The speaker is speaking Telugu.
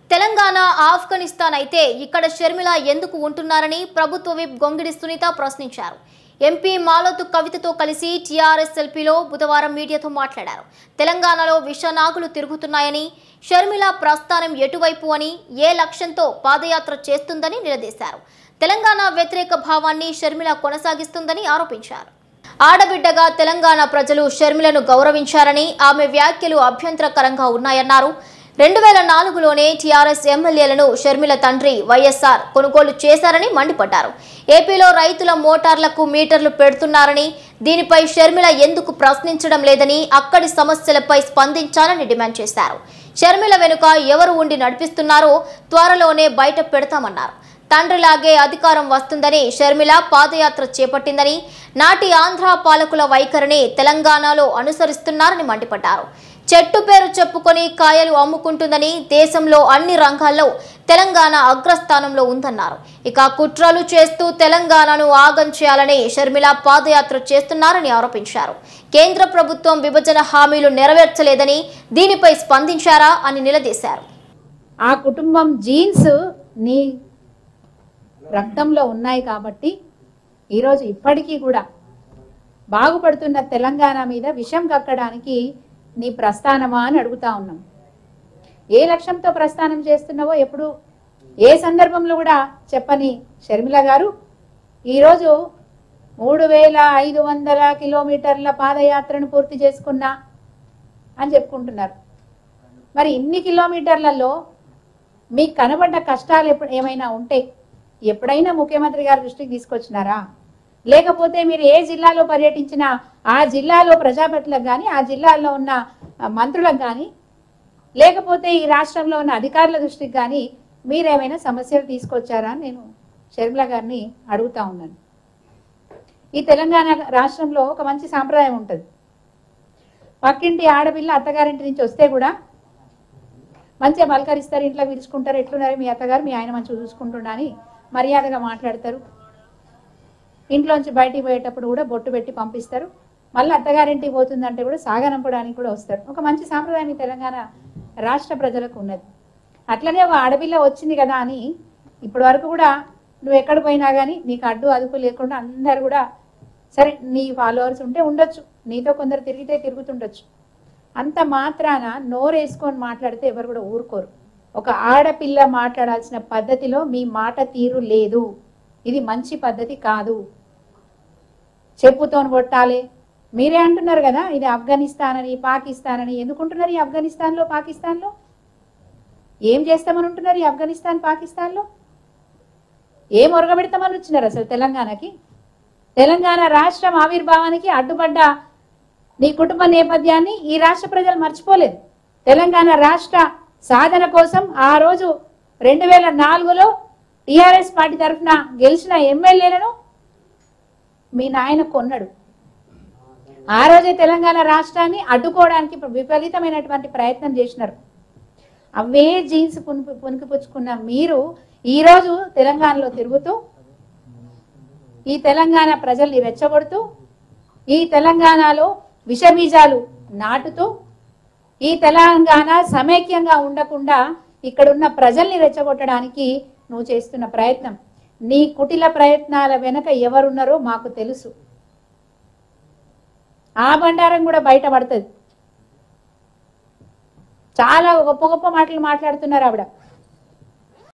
తెలంగాణ ఆఫ్ఘనిస్తాన్ అయితే ఇక్కడ షర్మిల ఎందుకు ఉంటున్నారని ప్రభుత్వ విప్ గొంగిడి సునీత ప్రశ్నించారు ఎంపీ మాలోతు కవితతో కలిసి టీఆర్ఎస్ ఎల్పీలో బుధవారం మీడియాతో మాట్లాడారు తెలంగాణలో విషనాగులు తిరుగుతున్నాయని షర్మిల ప్రస్థానం ఎటువైపు అని ఏ లక్ష్యంతో పాదయాత్ర చేస్తుందని నిలదీశారు తెలంగాణ వ్యతిరేక భావాన్ని షర్మిల కొనసాగిస్తుందని ఆరోపించారు ఆడబిడ్డగా తెలంగాణ ప్రజలు షర్మిలను గౌరవించారని ఆమె వ్యాఖ్యలు అభ్యంతరకరంగా ఉన్నాయన్నారు రెండు వేల నాలుగులోనే టీఆర్ఎస్ ఎమ్మెల్యేలను షర్మిల తండ్రి వైఎస్ఆర్ కొనుగోలు చేశారని మండిపడ్డారు ఏపీలో రైతుల మోటార్లకు మీటర్లు పెడుతున్నారని దీనిపై షర్మిల ఎందుకు ప్రశ్నించడం లేదని అక్కడి సమస్యలపై స్పందించాలని డిమాండ్ చేశారు షర్మిల వెనుక ఎవరు ఉండి నడిపిస్తున్నారో త్వరలోనే బయట పెడతామన్నారు తండ్రిలాగే అధికారం వస్తుందని షర్మిల పాదయాత్ర చేపట్టిందని నాటి ఆంధ్ర పాలకుల వైఖరిని తెలంగాణలో అనుసరిస్తున్నారని మండిపడ్డారు చెట్టు పేరు చెప్పుకొని కాయలు అమ్ముకుంటుందని దేశంలో అన్ని రంగాల్లో తెలంగాణ అగ్రస్థానంలో ఉందన్నారు ఇక కుట్రలు చేస్తూ తెలంగాణను ఆగం చేయాలని షర్మిల పాదయాత్ర చేస్తున్నారని ఆరోపించారు కేంద్ర ప్రభుత్వం విభజన హామీలు నెరవేర్చలేదని దీనిపై స్పందించారా అని నిలదీశారు ఆ కుటుంబం జీన్స్ నీ రక్తంలో ఉన్నాయి కాబట్టి ఈరోజు ఇప్పటికీ కూడా బాగుపడుతున్న తెలంగాణ మీద విషం కక్కడానికి నీ ప్రస్థానమా అని అడుగుతా ఉన్నాం ఏ లక్ష్యంతో ప్రస్థానం చేస్తున్నావో ఎప్పుడు ఏ సందర్భంలో కూడా చెప్పని షర్మిల గారు ఈరోజు మూడు వేల ఐదు వందల కిలోమీటర్ల పాదయాత్రను పూర్తి చేసుకున్నా అని చెప్పుకుంటున్నారు మరి ఇన్ని కిలోమీటర్లలో మీకు కనబడ్డ కష్టాలు ఎప్పుడు ఏమైనా ఉంటే ఎప్పుడైనా ముఖ్యమంత్రి గారి దృష్టికి తీసుకొచ్చినారా లేకపోతే మీరు ఏ జిల్లాలో పర్యటించినా ఆ జిల్లాలో ప్రజాపతులకు కానీ ఆ జిల్లాలో ఉన్న ఆ, మంత్రులకు కానీ లేకపోతే ఈ రాష్ట్రంలో ఉన్న అధికారుల దృష్టికి కానీ మీరేమైనా సమస్యలు తీసుకొచ్చారా అని నేను షర్మిల గారిని అడుగుతా ఉన్నాను ఈ తెలంగాణ రాష్ట్రంలో ఒక మంచి సాంప్రదాయం ఉంటుంది పక్కింటి ఆడపిల్ల అత్తగారింటి నుంచి వస్తే కూడా మంచిగా పలకరిస్తారు ఇంట్లో పిలుచుకుంటారు ఎట్లున్నారు మీ అత్తగారు మీ ఆయన మంచిగా చూసుకుంటున్నా అని మర్యాదగా మాట్లాడతారు ఇంట్లోంచి బయటికి పోయేటప్పుడు కూడా బొట్టు పెట్టి పంపిస్తారు మళ్ళీ అత్తగారింటికి పోతుందంటే కూడా సాగనంపడానికి కూడా వస్తారు ఒక మంచి సాంప్రదాయం ఈ తెలంగాణ రాష్ట్ర ప్రజలకు ఉన్నది అట్లనే ఒక ఆడపిల్ల వచ్చింది కదా అని ఇప్పటి వరకు కూడా నువ్వు ఎక్కడ పోయినా కానీ నీకు అడ్డు అదుపు లేకుండా అందరు కూడా సరే నీ ఫాలోవర్స్ ఉంటే ఉండొచ్చు నీతో కొందరు తిరిగితే తిరుగుతుండొచ్చు అంత మాత్రాన నోరేసుకొని మాట్లాడితే ఎవరు కూడా ఊరుకోరు ఒక ఆడపిల్ల మాట్లాడాల్సిన పద్ధతిలో మీ మాట తీరు లేదు ఇది మంచి పద్ధతి కాదు చెప్పుతోని కొట్టాలి మీరే అంటున్నారు కదా ఇది ఆఫ్ఘనిస్తాన్ అని పాకిస్తాన్ అని ఎందుకుంటున్నారు ఈ ఆఫ్ఘనిస్తాన్లో పాకిస్తాన్లో ఏం చేస్తామని ఉంటున్నారు ఈ ఆఫ్ఘనిస్తాన్ పాకిస్తాన్లో ఏం ఒరగబెడతామని వచ్చినారు అసలు తెలంగాణకి తెలంగాణ రాష్ట్రం ఆవిర్భావానికి అడ్డుపడ్డ నీ కుటుంబ నేపథ్యాన్ని ఈ రాష్ట్ర ప్రజలు మర్చిపోలేదు తెలంగాణ రాష్ట్ర సాధన కోసం ఆ రోజు రెండు వేల నాలుగులో టిఆర్ఎస్ పార్టీ తరఫున గెలిచిన ఎమ్మెల్యేలను మీ నాయన కొన్నాడు ఆ రోజే తెలంగాణ రాష్ట్రాన్ని అడ్డుకోవడానికి విపరీతమైనటువంటి ప్రయత్నం చేసినారు అవే జీన్స్ పునికి పునికిపుచ్చుకున్న మీరు ఈరోజు తెలంగాణలో తిరుగుతూ ఈ తెలంగాణ ప్రజల్ని రెచ్చగొడుతూ ఈ తెలంగాణలో విషబీజాలు నాటుతూ ఈ తెలంగాణ సమైక్యంగా ఉండకుండా ఇక్కడున్న ప్రజల్ని రెచ్చగొట్టడానికి నువ్వు చేస్తున్న ప్రయత్నం నీ కుటిల ప్రయత్నాల వెనక ఎవరున్నారో మాకు తెలుసు ఆ బండారం కూడా బయటపడుతుంది చాలా గొప్ప గొప్ప మాటలు మాట్లాడుతున్నారు ఆవిడ